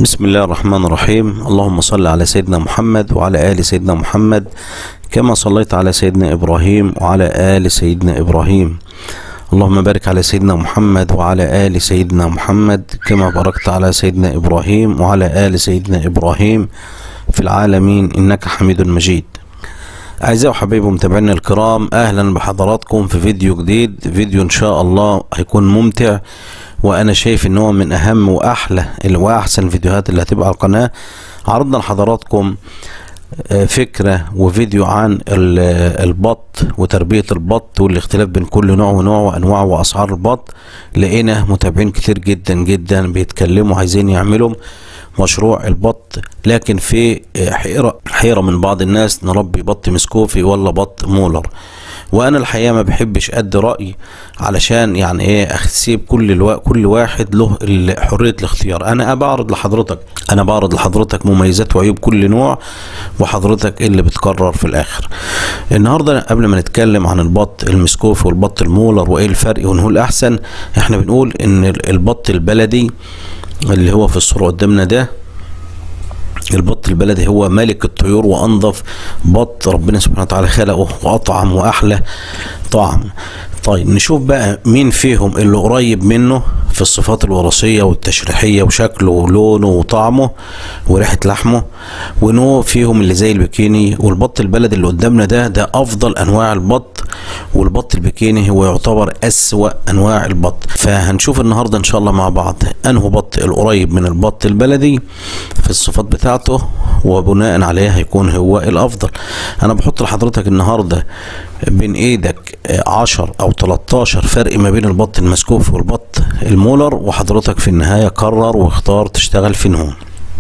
بسم الله الرحمن الرحيم اللهم صل على سيدنا محمد وعلى آل سيدنا محمد كما صليت على سيدنا إبراهيم وعلى آل سيدنا إبراهيم اللهم بارك على سيدنا محمد وعلى آل سيدنا محمد كما باركت على سيدنا إبراهيم وعلى آل سيدنا إبراهيم في العالمين إنك حميد مجيد أعزائي وحبايبي متابعينا الكرام أهلا بحضراتكم في فيديو جديد فيديو إن شاء الله هيكون ممتع وأنا شايف إن هو من أهم وأحلى وأحسن الفيديوهات اللي هتبقى على القناة عرضنا لحضراتكم فكرة وفيديو عن البط وتربية البط والاختلاف بين كل نوع ونوع وأنواع وأسعار البط لقينا متابعين كتير جدا جدا بيتكلموا عايزين يعملوا مشروع البط لكن في حيرة حيرة من بعض الناس نربي بط مسكوفي ولا بط مولر وانا الحقيقه ما بحبش ادي راي علشان يعني ايه اسيب كل الوا... كل واحد له حريه الاختيار انا بعرض لحضرتك انا بعرض لحضرتك مميزات وعيوب كل نوع وحضرتك اللي بتقرر في الاخر النهارده قبل ما نتكلم عن البط المسكوفي والبط المولر وايه الفرق ونقول احسن احنا بنقول ان البط البلدي اللي هو في الصوره قدامنا ده البط البلدي هو ملك الطيور وانظف بط ربنا سبحانه وتعالى خلقه واطعم واحلى طعم طيب نشوف بقى مين فيهم اللي قريب منه في الصفات الوراثيه والتشريحيه وشكله ولونه وطعمه وريحه لحمه ونوع فيهم اللي زي البكيني والبط البلدي اللي قدامنا ده ده افضل انواع البط والبط البكيني هو يعتبر اسوا انواع البط فهنشوف النهارده ان شاء الله مع بعض انه بط القريب من البط البلدي في الصفات بتاعته وبناء عليه هيكون هو الافضل انا بحط لحضرتك النهارده بين ايدك 10 او 13 فرق ما بين البط المسكوف والبط المولر وحضرتك في النهايه قرر واختار تشتغل في نهون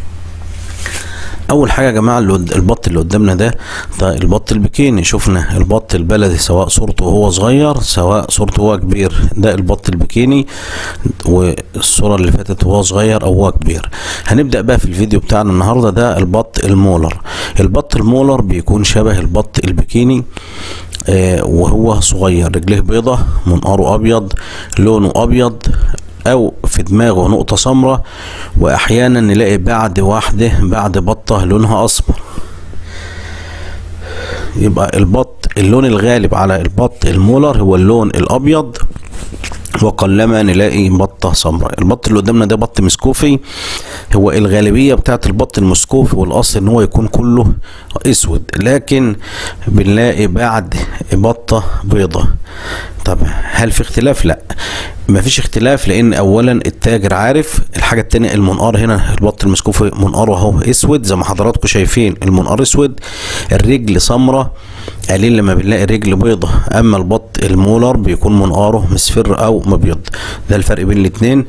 اول حاجه يا جماعه اللي البط اللي قدامنا ده ده البط البكيني شفنا البط البلدي سواء صورته وهو صغير سواء صورته وهو كبير ده البط البكيني والصوره اللي فاتت وهو صغير او هو كبير هنبدا بقى في الفيديو بتاعنا النهارده ده البط المولر البط المولر بيكون شبه البط البكيني آه وهو صغير رجليه بيضة منقاره ابيض لونه ابيض او في دماغه نقطة سمراء واحيانا نلاقي بعد واحدة بعد بطة لونها اسمر يبقى البط اللون الغالب على البط المولر هو اللون الابيض وقلما نلاقي بطة سمراء البط اللي قدامنا ده بط مسكوفي هو الغالبية بتاعت البط المسكوفي والاصل ان هو يكون كله اسود لكن بنلاقي بعد بطة بيضة طب هل في اختلاف لا مفيش اختلاف لان اولا التاجر عارف الحاجه التانية المنقار هنا البط المسكوفي منقاره اهو اسود زي ما حضراتكم شايفين المنقار اسود الرجل سمراء قليل لما بنلاقي رجل بيضة اما البط المولر بيكون منقاره مصفر او مبيض ده الفرق بين الاتنين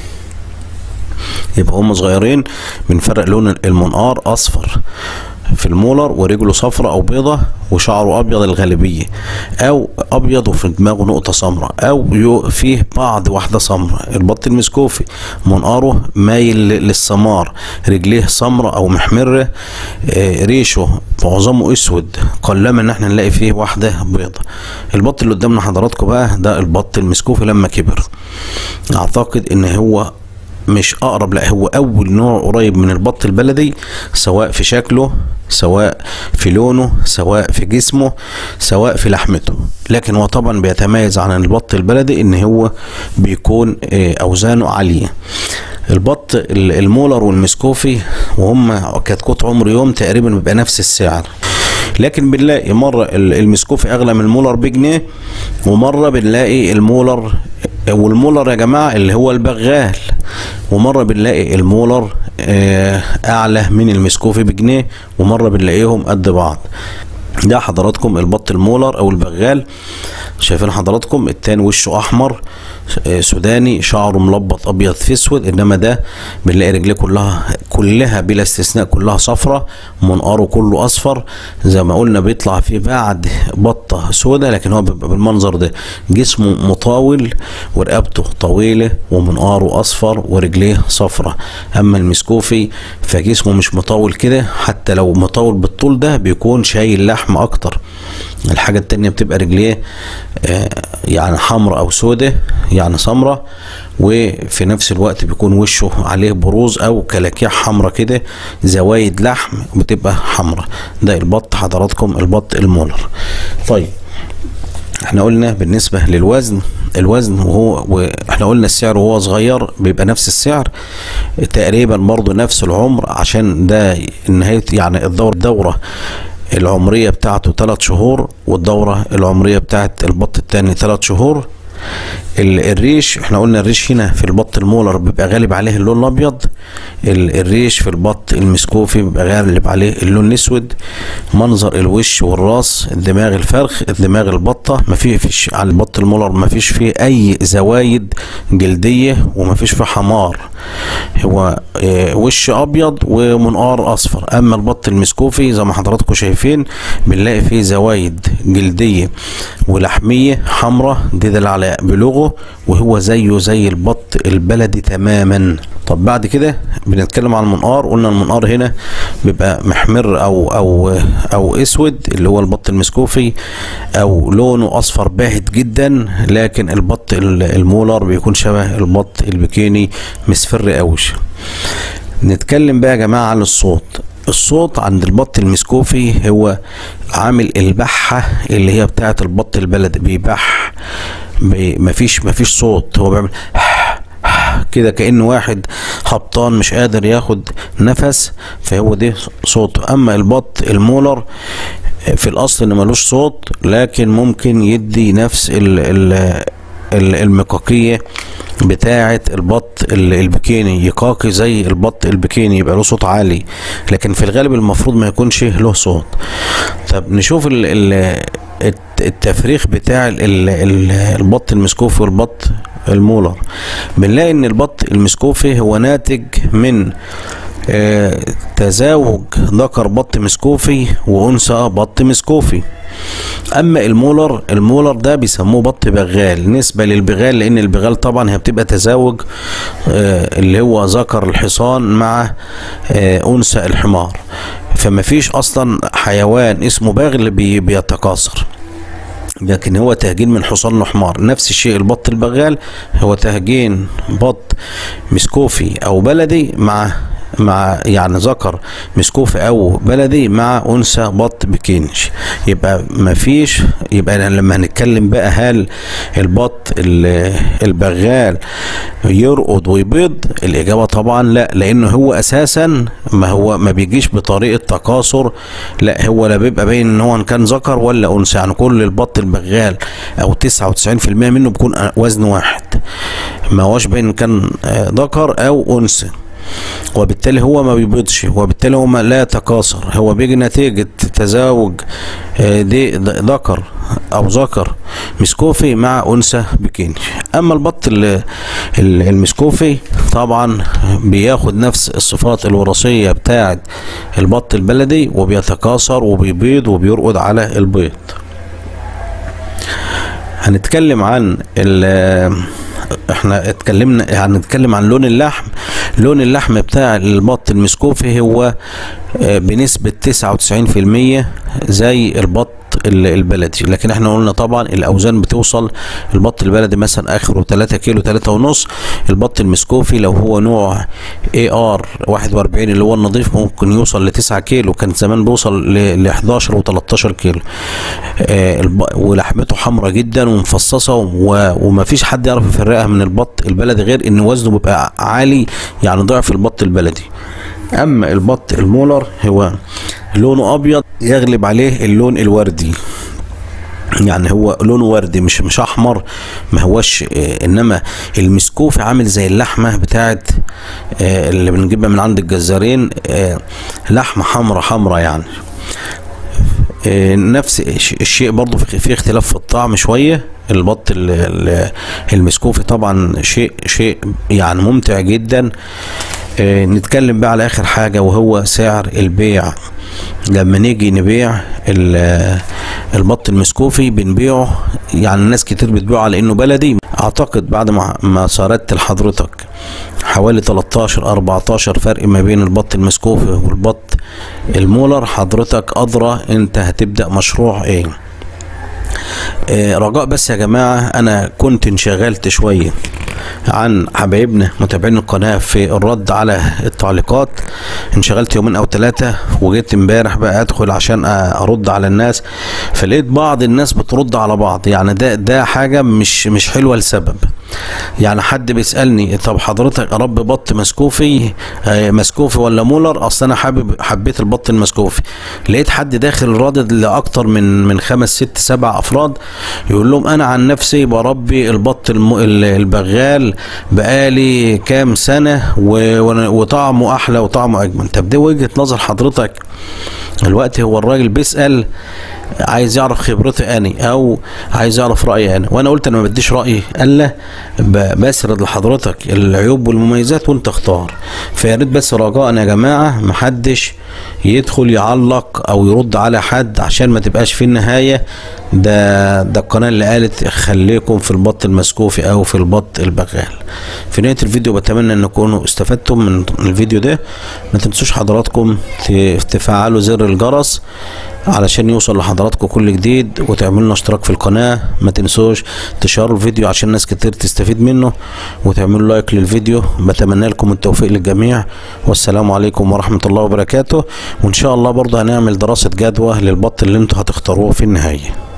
يبقى هم صغيرين بنفرق لون المنقار اصفر في المولر ورجله صفراء او بيضة وشعره ابيض الغالبية او ابيض وفي دماغه نقطة سمراء او فيه بعض واحدة سمراء البط المسكوفي منقاره مايل للسمار رجليه سمراء او محمرة ريشه معظمه اسود قلما ان احنا نلاقي فيه واحدة بيضة البط اللي قدامنا حضراتكم بقى ده البط المسكوفي لما كبر اعتقد ان هو مش اقرب لا هو اول نوع قريب من البط البلدي سواء في شكله سواء في لونه سواء في جسمه سواء في لحمته لكن هو طبعا بيتميز عن البط البلدي ان هو بيكون اوزانه عاليه البط المولر والمسكوفي وهم كتكوت عمر يوم تقريبا بيبقى نفس السعر لكن بنلاقي مره المسكوفي اغلى من المولر بجنيه ومره بنلاقي المولر والمولر يا جماعه اللي هو البغال ومره بنلاقي المولر اعلى من المسكوفي بجنيه ومره بنلاقيهم قد بعض ده حضراتكم البط المولر او البغال شايفين حضراتكم التاني وشه احمر سوداني شعره ملبط ابيض في اسود انما ده بنلاقي رجليه كلها كلها بلا استثناء كلها صفرة منقاره كله اصفر زي ما قلنا بيطلع فيه بعد بطه سوداء لكن هو بيبقى بالمنظر ده جسمه مطاول ورقبته طويله ومنقاره اصفر ورجليه صفرة اما المسكوفي فجسمه مش مطول كده حتى لو مطول بالطول ده بيكون شايل لحم اكتر الحاجة التانية بتبقى رجليه آه يعني حمراء او سودة يعني سمرة وفي نفس الوقت بيكون وشه عليه بروز او كلاكيع حمرة كده زوايد لحم بتبقى حمرة ده البط حضراتكم البط المولر طيب احنا قلنا بالنسبة للوزن الوزن وهو واحنا قلنا السعر وهو صغير بيبقى نفس السعر تقريبا برضه نفس العمر عشان ده نهاية يعني الدورة الدورة العمرية بتاعته 3 شهور والدورة العمرية بتاعت البط التاني 3 شهور الريش احنا قلنا الريش هنا في البط المولر بيبقى غالب عليه اللون الابيض الريش في البط المسكوفي بيبقى غالب عليه اللون الاسود منظر الوش والراس دماغ الفرخ دماغ البطه ما فيش على البط المولر ما فيش فيه اي زوايد جلديه وما فيش فيه حمار هو اه وش ابيض ومنقار اصفر اما البط المسكوفي زي ما حضراتكم شايفين بنلاقي فيه زوايد جلديه ولحميه حمراء دي دل على بلوغه وهو زيه زي البط البلدي تماما طب بعد كده بنتكلم عن المنقار قلنا المنقار هنا بيبقى محمر او او او اسود اللي هو البط المسكوفي او لونه اصفر باهت جدا لكن البط المولر بيكون شبه البط البكيني مصفر قوي نتكلم بقى يا جماعه عن الصوت الصوت عند البط المسكوفي هو عامل البحة اللي هي بتاعة البط البلدي بيبح بي مفيش مفيش صوت هو بيعمل كده كأن واحد هبطان مش قادر ياخد نفس فهو ده صوته اما البط المولر في الاصل ان ملوش صوت لكن ممكن يدي نفس ال ال المقاقية بتاعة البط البكيني يقاقي زي البط البكيني يبقى له صوت عالي لكن في الغالب المفروض ما يكونش له صوت طب نشوف ال ال التفريخ بتاع ال ال البط المسكوفي والبط المولر بنلاقي ان البط المسكوفي هو ناتج من آه تزاوج ذكر بط مسكوفي وانثى بط مسكوفي اما المولر المولر ده بيسموه بط بغال نسبة للبغال لان البغال طبعا هي بتبقى تزاوج آه اللي هو ذكر الحصان مع آه انثى الحمار فما فيش اصلا حيوان اسمه باغل بي بيتكاثر لكن هو تهجين من حصان وحمار نفس الشيء البط البغال هو تهجين بط مسكوفي او بلدي مع مع يعني ذكر مسكوفي او بلدي مع انثى بط بكينش يبقى مفيش يبقى لما هنتكلم بقى هل البط البغال يرقد ويبيض الاجابه طبعا لا لانه هو اساسا ما هو ما بيجيش بطريقه تكاثر لا هو لا بيبقى باين ان هو كان ذكر ولا انثى يعني كل البط البغال او 99% منه بيكون وزن واحد ما هوش باين كان ذكر او انثى وبالتالي هو ما بيبيضش وبالتالي هو لا يتكاثر هو بيجي نتيجة تزاوج دي ذكر او ذكر مسكوفي مع انثى بكيني اما البط المسكوفي طبعا بياخد نفس الصفات الوراثية بتاعة البط البلدي وبيتكاثر وبيبيض وبيرقد على البيض هنتكلم عن احنا اتكلمنا هنتكلم عن لون اللحم لون اللحم بتاع البط المسكوفي هو بنسبة 99% زي البط البلدي لكن احنا قلنا طبعا الاوزان بتوصل البط البلدي مثلا اخره 3 كيلو 3 ونص البط المسكوفي لو هو نوع اي ار 41 اللي هو النظيف ممكن يوصل ل 9 كيلو كان زمان بيوصل ل 11 و13 كيلو آه ولحمته حمراء جدا ومفصصه ومفيش حد يعرف يفرقها من البط البلدي غير ان وزنه بيبقى عالي يعني ضعف البط البلدي اما البط المولر هو لونه ابيض يغلب عليه اللون الوردي يعني هو لونه وردي مش مش احمر ما هوش اه انما المسكوف عامل زي اللحمه بتاعت اه اللي بنجيبها من عند الجزارين اه لحمه حمرا حمرا يعني نفس الشيء برضو في اختلاف في الطعم شويه البط المسكوفي طبعا شيء شيء يعني ممتع جدا نتكلم بقى على اخر حاجه وهو سعر البيع لما نيجي نبيع البط المسكوفي بنبيعه يعني الناس كتير بتبيعه على انه بلدي اعتقد بعد ما ما سردت لحضرتك حوالي 13 14 فرق ما بين البط المسكوفي والبط المولر حضرتك ادرى انت هتبدا مشروع ايه آه، رجاء بس يا جماعة أنا كنت انشغلت شوية عن حبايبنا متابعين القناة في الرد على التعليقات انشغلت يومين أو ثلاثة وجيت امبارح بقى أدخل عشان أرد على الناس فلقيت بعض الناس بترد على بعض يعني ده ده حاجة مش مش حلوة لسبب يعني حد بيسالني طب حضرتك اربي بط مسكوفي آه، مسكوفي ولا مولر اصل انا حابب حبيت البط المسكوفي لقيت حد داخل رادد لاكتر من من خمس ست سبع افراد يقول لهم انا عن نفسي بربي البط الم- ال- البغال بقالي كام سنه و- و- وطعمه احلى وطعمه اجمل طب دي وجهه نظر حضرتك الوقت هو الراجل بيسال عايز يعرف خبرتي اني او عايز يعرف رايي انا وانا قلت انا ما بديش رايي الا ب- بسرد لحضرتك العيوب والمميزات وانت اختار فيا ريت بس رجاء يا جماعه محدش يدخل يعلق او يرد على حد عشان ما تبقاش في النهايه ده ده القناه اللي قالت خليكم في البط المسكوفي او في البط البغال في نهايه الفيديو بتمنى ان تكونوا استفدتم من الفيديو ده ما تنسوش حضراتكم ت- تفعلوا زر الجرس علشان يوصل لحضراتكم كل جديد وتعملوا لنا اشتراك في القناة ما تنسوش تشاروا الفيديو عشان ناس كتير تستفيد منه وتعملوا لايك للفيديو بتمنى لكم التوفيق للجميع والسلام عليكم ورحمة الله وبركاته وان شاء الله برضه هنعمل دراسة جدوى للبط اللي انتوا هتختاروه في النهاية